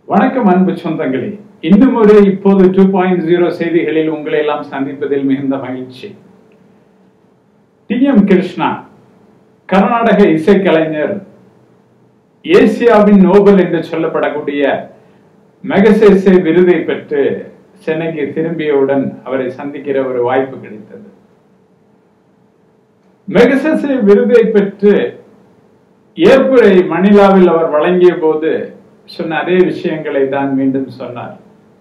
வணக்கம் அன்பு சொந்தங்களே இன்னும் ஒரு இப்போது டூ பாயிண்ட் ஜீரோ செய்திகளில் உங்களை எல்லாம் சந்திப்பதில் மிகுந்த மகிழ்ச்சி டி எம் கிருஷ்ணா கர்நாடக இசைக்கலைஞர் ஏசியாவின் நோபல் என்று சொல்லப்படக்கூடிய மெகசேசே விருதை பெற்று சென்னைக்கு திரும்பியவுடன் அவரை சந்திக்கிற ஒரு வாய்ப்பு கிடைத்தது மெகசேசே விருதை பெற்று ஏற்புரை மணிலாவில் அவர் வழங்கிய போது சொன்ன அதே விஷயங்களை தான் மீண்டும் சொன்னார்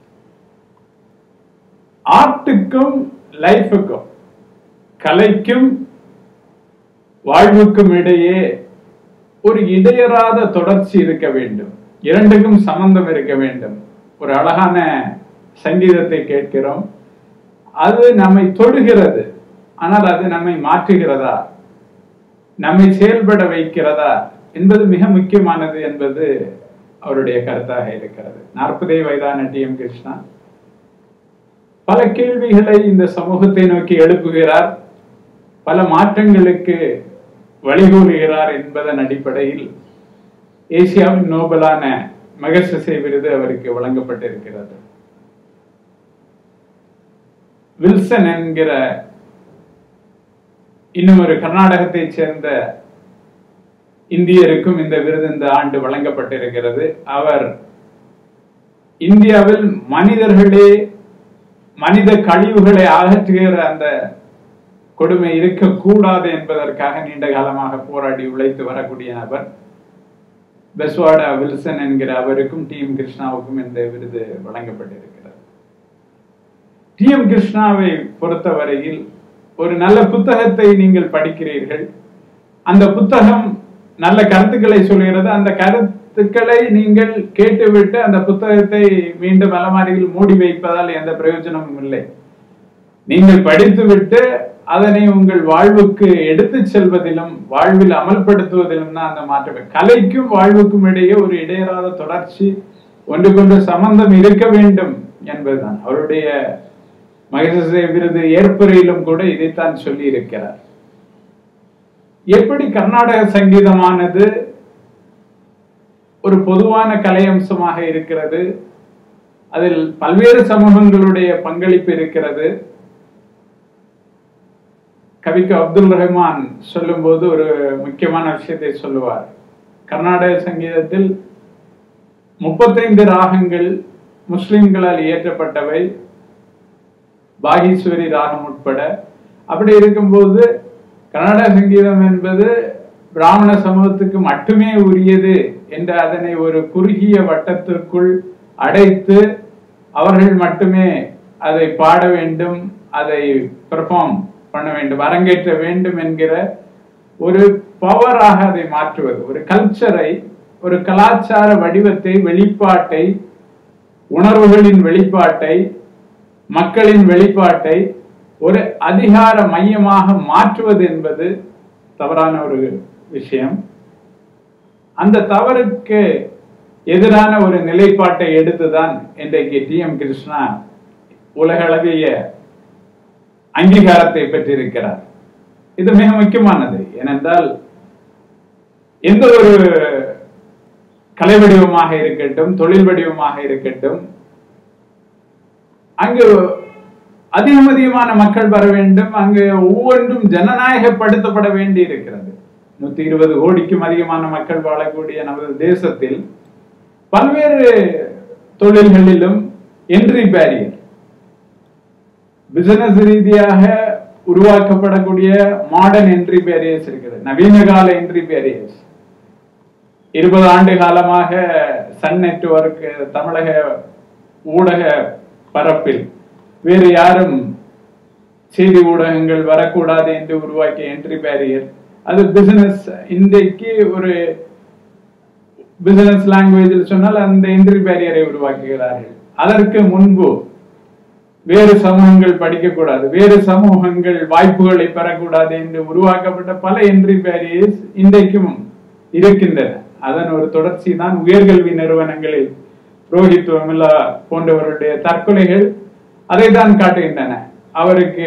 ஆர்ட்டுக்கும் லைஃபுக்கும் கலைக்கும் வாழ்வுக்கும் இடையே ஒரு இடையறாத தொடர்ச்சி இருக்க வேண்டும் இரண்டுக்கும் சம்பந்தம் இருக்க வேண்டும் ஒரு அழகான சங்கீதத்தை கேட்கிறோம் அது நம்மை தொடுகிறது ஆனால் அது நம்மை மாற்றுகிறதா நம்மை செயல்பட வைக்கிறதா என்பது மிக முக்கியமானது என்பது அவருடைய கருத்தாக இருக்கிறது நாற்பதே வயதான டி எம் கிருஷ்ணா பல கேள்விகளை இந்த சமூகத்தை நோக்கி எழுப்புகிறார் பல மாற்றங்களுக்கு வழிகோலுகிறார் என்பதன் அடிப்படையில் ஏசியாவின் நோபலான மகசசை விருது அவருக்கு வழங்கப்பட்டிருக்கிறது வில்சன் என்கிற இன்னும் ஒரு கர்நாடகத்தை சேர்ந்த இந்தியருக்கும் இந்த விருது இந்த ஆண்டு வழங்கப்பட்டிருக்கிறது அவர் இந்தியாவில் மனிதர்களே மனித கழிவுகளை அகற்றுகிற அந்த கொடுமை இருக்கக்கூடாது என்பதற்காக நீண்ட காலமாக போராடி உழைத்து வரக்கூடிய நபர் பெஸ்வாடா வில்சன் என்கிற அவருக்கும் டி எம் கிருஷ்ணாவுக்கும் இந்த விருது வழங்கப்பட்டிருக்கிறது டி எம் கிருஷ்ணாவை பொறுத்தவரையில் ஒரு நல்ல புத்தகத்தை நீங்கள் படிக்கிறீர்கள் அந்த புத்தகம் நல்ல கருத்துக்களை சொல்கிறது அந்த கருத்துக்களை நீங்கள் கேட்டுவிட்டு அந்த புத்தகத்தை மீண்டும் அலமாரியில் மூடி வைப்பதால் எந்த பிரயோஜனமும் இல்லை நீங்கள் படித்துவிட்டு அதனை உங்கள் வாழ்வுக்கு எடுத்து செல்வதிலும் வாழ்வில் அமல்படுத்துவதிலும் தான் அந்த மாற்றம் கலைக்கும் வாழ்வுக்கும் இடையே ஒரு இடையறாத தொடர்ச்சி ஒன்றுக்கொன்று சம்பந்தம் இருக்க வேண்டும் என்பதுதான் அவருடைய மகேசே விருது ஏற்புரையிலும் கூட இதைத்தான் சொல்லி இருக்கிறார் எப்படி கர்நாடக சங்கீதமானது ஒரு பொதுவான கலை அம்சமாக இருக்கிறது அதில் பல்வேறு சமூகங்களுடைய பங்களிப்பு இருக்கிறது கவிக்கு அப்துல் ரஹ்மான் சொல்லும்போது ஒரு முக்கியமான விஷயத்தை சொல்லுவார் கர்நாடக சங்கீதத்தில் முப்பத்தைந்து ராகங்கள் முஸ்லிம்களால் இயற்றப்பட்டவை பாகீஸ்வரி ராகம் உட்பட அப்படி இருக்கும்போது கர்நாடக சங்கீதம் என்பது பிராமண சமூகத்துக்கு மட்டுமே உரியது என்ற அதனை ஒரு குறுகிய வட்டத்திற்குள் அடைத்து அவர்கள் மட்டுமே அதை பாட வேண்டும் அதை பெர்ஃபார்ம் பண்ண வேண்டும் அரங்கேற்ற வேண்டும் என்கிற ஒரு பவராக அதை மாற்றுவது ஒரு கல்ச்சரை ஒரு கலாச்சார வடிவத்தை வெளிப்பாட்டை உணர்வுகளின் வெளிப்பாட்டை மக்களின் வெளிப்பாட்டை ஒரு அதிகார மையமாக மாற்றுவது என்பது தவறான ஒரு விஷயம் அந்த தவறுக்கு எதிரான ஒரு நிலைப்பாட்டை எடுத்துதான் இன்றைக்கு டி எம் கிருஷ்ணா உலகளவிய அங்கீகாரத்தை பெற்றிருக்கிறார் இது மிக முக்கியமானது ஏனென்றால் எந்த ஒரு கலை வடிவமாக இருக்கட்டும் தொழில் வடிவமாக இருக்கட்டும் அங்கு அதிகம் அதிகமான மக்கள் வர வேண்டும் அங்கு ஒவ்வொன்றும் ஜனநாயகப்படுத்தப்பட வேண்டி இருக்கிறது நூத்தி இருபது கோடிக்கும் அதிகமான மக்கள் வாழக்கூடிய நமது தேசத்தில் பல்வேறு தொழில்களிலும் என்ட்ரி பேரியர் பிசினஸ் ரீதியாக உருவாக்கப்படக்கூடிய மாடர்ன் என்ட்ரி பேரியர்ஸ் இருக்கிறது நவீன கால என்ட்ரி பேரியர்ஸ் இருபது ஆண்டு காலமாக சன் நெட்வொர்க் தமிழக ஊடக பரப்பில் வேறு யாரும் செய்தி ஊடகங்கள் வரக்கூடாது என்று உருவாக்கிய என்ட்ரி பேரியர் அது பிசினஸ் இன்றைக்கு ஒரு பிசினஸ் லாங்குவேஜில் சொன்னால் அந்த என்ட்ரி பேரியரை உருவாக்குகிறார்கள் அதற்கு முன்பு வேறு சமூகங்கள் படிக்கக்கூடாது வேறு சமூகங்கள் வாய்ப்புகளை பெறக்கூடாது என்று உருவாக்கப்பட்ட பல என்ட்ரி பேரியர்ஸ் இன்றைக்கும் இருக்கின்றன அதன் ஒரு தொடர்ச்சி தான் உயர்கல்வி நிறுவனங்களில் ரோஹித் வமிலா போன்றவருடைய தற்கொலைகள் அதை தான் காட்டுகின்றன அவருக்கு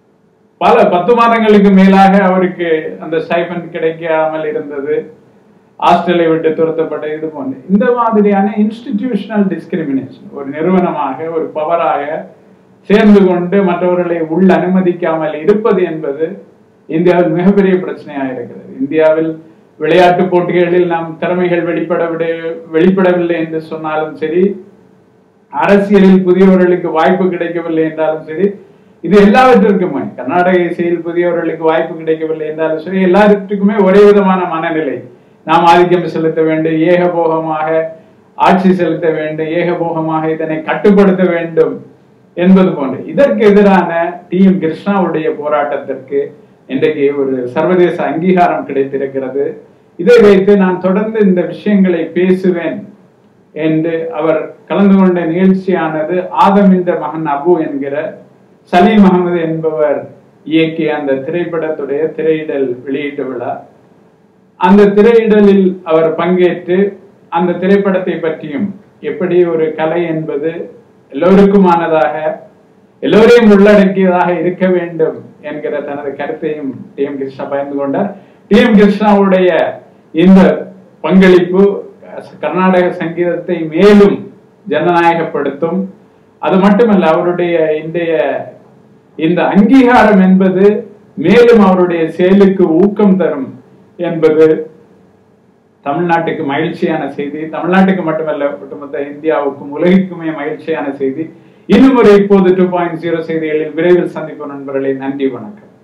பல பத்து மாதங்களுக்கு மேலாக அவருக்கு அந்த ஸ்டைபன் கிடைக்காமல் இருந்தது ஹாஸ்டலை விட்டு துரத்தப்பட்ட இது போன்ற இந்த மாதிரியான இன்ஸ்டிடியூஷனல் டிஸ்கிரிமினேஷன் ஒரு நிறுவனமாக ஒரு பவராக சேர்ந்து கொண்டு மற்றவர்களை உள் அனுமதிக்காமல் இருப்பது என்பது இந்தியாவில் மிகப்பெரிய பிரச்சனையாக இருக்கிறது இந்தியாவில் விளையாட்டு போட்டிகளில் நாம் திறமைகள் வெளிப்பட வெளிப்படவில்லை என்று சொன்னாலும் சரி அரசியலில் புதியவர்களுக்கு வாய்ப்பு கிடைக்கவில்லை என்றாலும் சரி இது எல்லாவற்றிற்குமே கர்நாடக இசையில் புதியவர்களுக்கு வாய்ப்பு கிடைக்கவில்லை என்றாலும் சரி எல்லாவற்றுக்குமே ஒரே விதமான மனநிலை நாம் ஆதிக்கம் செலுத்த வேண்டும் ஏகபோகமாக ஆட்சி செலுத்த வேண்டும் ஏகபோகமாக இதனை கட்டுப்படுத்த வேண்டும் என்பது போன்று இதற்கு எதிரான டி எம் கிருஷ்ணாவுடைய போராட்டத்திற்கு இன்றைக்கு ஒரு சர்வதேச அங்கீகாரம் கிடைத்திருக்கிறது இதை வைத்து நான் தொடர்ந்து இந்த விஷயங்களை பேசுவேன் என்று அவர் கலந்து கொண்ட நிகழ்ச்சியானது ஆதம் என்ற மகன் அபு என்கிற சலீம் அகமது என்பவர் இயக்கிய அந்த திரைப்படத்துடைய திரையிடல் வெளியீட்டு விழா அந்த திரையிடலில் அவர் பங்கேற்று அந்த திரைப்படத்தை பற்றியும் எப்படி ஒரு கலை என்பது எல்லோருக்குமானதாக எல்லோரையும் உள்ளடக்கியதாக இருக்க வேண்டும் என்கிற தனது கருத்தையும் டி எம் கிருஷ்ணா பகிர்ந்து கொண்டார் டி எம் கிருஷ்ணாவுடைய இந்த பங்களிப்பு கர்நாடக சங்கீதத்தை மேலும் ஜனநாயகப்படுத்தும் அது மட்டுமல்ல அவருடைய இன்றைய இந்த அங்கீகாரம் என்பது மேலும் அவருடைய செயலுக்கு ஊக்கம் தரும் என்பது தமிழ்நாட்டுக்கு மகிழ்ச்சியான செய்தி தமிழ்நாட்டுக்கு மட்டுமல்ல ஒட்டுமொத்த இந்தியாவுக்கும் உலகிற்குமே மகிழ்ச்சியான செய்தி இன்னும் ஒரு இப்போது டூ பாயிண்ட் ஜீரோ செய்திகளில் விரைவில் சந்திப்போம் நண்பர்களே நன்றி வணக்கம்